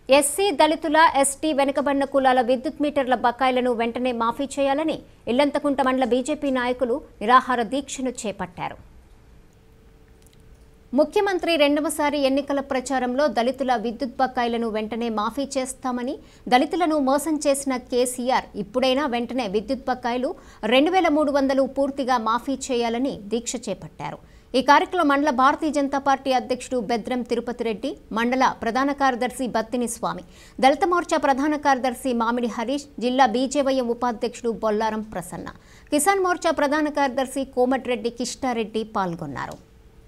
SC దళితుల ST వెనుకబడిన కులాల విద్యుత్ మీటర్ల బకాయిలను వెంటనే మాఫీ చేయాలని ఇల్లంతకుంట మండల బీజేపీ నాయకులు నిరాహార దీక్షను చేపట్టారు ముఖ్యమంత్రి రెండవసారి ఎన్నికల ప్రచారంలో దళితుల విద్యుత్ బకాయిలను వెంటనే మాఫీ చేస్తామని దళితులను మోసం చేసిన కేసీఆర్ ఇప్పుడైనా వెంటనే విద్యుత్ బకాయిలు రెండు వేల మూడు వందలు పూర్తిగా మాఫీ చేయాలని దీక్ష చేపట్టారు ఈ కార్యక్రమంలో మండల భారతీయ జనతా పార్టీ అధ్యక్షుడు బెద్రం తిరుపతి రెడ్డి మండల ప్రధాన కార్యదర్శి బత్తిని స్వామి దళిత మోర్చా ప్రధాన కార్యదర్శి మామిడి హరీష్ జిల్లా బీజేవైఎం ఉపాధ్యక్షుడు బొల్లారం ప్రసన్న కిసాన్ మోర్చా ప్రధాన కార్యదర్శి కోమటిరెడ్డి కిష్టారెడ్డి పాల్గొన్నారు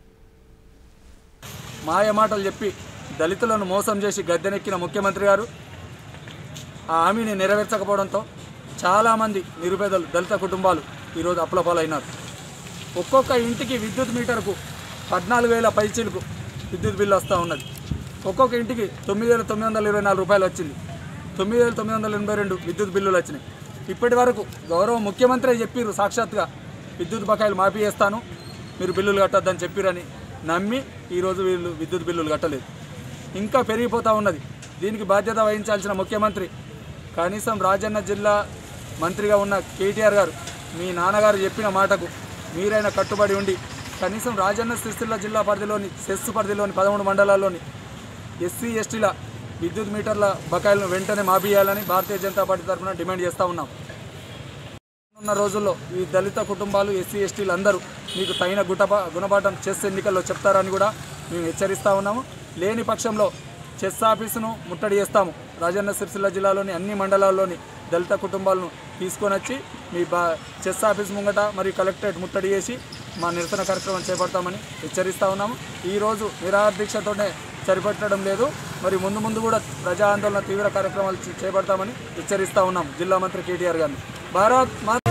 మాయ మాటలు చెప్పి దళితులను మోసం చేసి గద్దెనెక్కిన ముఖ్యమంత్రి గారు ఆ హామీని నెరవేర్చకపోవడంతో చాలామంది నిరుపేదలు దళిత కుటుంబాలు ఈరోజు అప్పులపాలైనారు ఒక్కొక్క ఇంటికి విద్యుత్ మీటర్కు పద్నాలుగు వేల పైచీలకు విద్యుత్ బిల్లు వస్తూ ఉన్నది ఒక్కొక్క ఇంటికి తొమ్మిది వేల తొమ్మిది వందల ఇరవై నాలుగు రూపాయలు వచ్చింది తొమ్మిది వేల తొమ్మిది వందల ఎనభై రెండు విద్యుత్ బిల్లులు వచ్చినాయి ఇప్పటి వరకు గౌరవ ముఖ్యమంత్రి చెప్పిర్రు సాక్షాత్గా విద్యుత్ బకాయిలు మాఫీ చేస్తాను మీరు బిల్లులు కట్టొద్దని చెప్పిరని నమ్మి ఈరోజు వీళ్ళు విద్యుత్ బిల్లులు కట్టలేదు ఇంకా పెరిగిపోతూ ఉన్నది దీనికి బాధ్యత వహించాల్సిన ముఖ్యమంత్రి కనీసం రాజన్న జిల్లా మంత్రిగా ఉన్న కేటీఆర్ గారు మీ నాన్నగారు చెప్పిన మాటకు మీరైనా కట్టుబడి ఉండి కనీసం రాజన్న సిరిసిల్ల జిల్లా పరిధిలోని సెస్ పరిధిలోని పదమూడు మండలాల్లోని ఎస్సీ ఎస్టీల విద్యుత్ మీటర్ల బకాయిలను వెంటనే మాఫియాలని భారతీయ జనతా పార్టీ తరఫున డిమాండ్ చేస్తూ ఉన్నాం ఉన్న రోజుల్లో ఈ దళిత కుటుంబాలు ఎస్సీ ఎస్టీలు అందరూ మీకు తగిన గుటప గుణపాఠం చెస్ ఎన్నికల్లో చెప్తారని కూడా మేము హెచ్చరిస్తూ ఉన్నాము లేని పక్షంలో చెస్ ఆఫీసును ముట్టడి చేస్తాము రాజన్న సిరిసిల్ల జిల్లాలోని అన్ని మండలాల్లోని దళిత కుటుంబాలను తీసుకొని వచ్చి మీ బా చెస్ ఆఫీస్ ముంగట మరియు కలెక్టరేట్ ముట్టడి చేసి మా నిరసన కార్యక్రమం చేపడతామని హెచ్చరిస్తూ ఉన్నాము ఈరోజు నిరాహార దీక్షతోనే సరిపెట్టడం లేదు మరి ముందు ముందు కూడా ప్రజా ఆందోళన తీవ్ర కార్యక్రమాలు చే- చేపడతామని హెచ్చరిస్తూ ఉన్నాం జిల్లా మంత్రి కేటీఆర్ గారిని భారత్ మా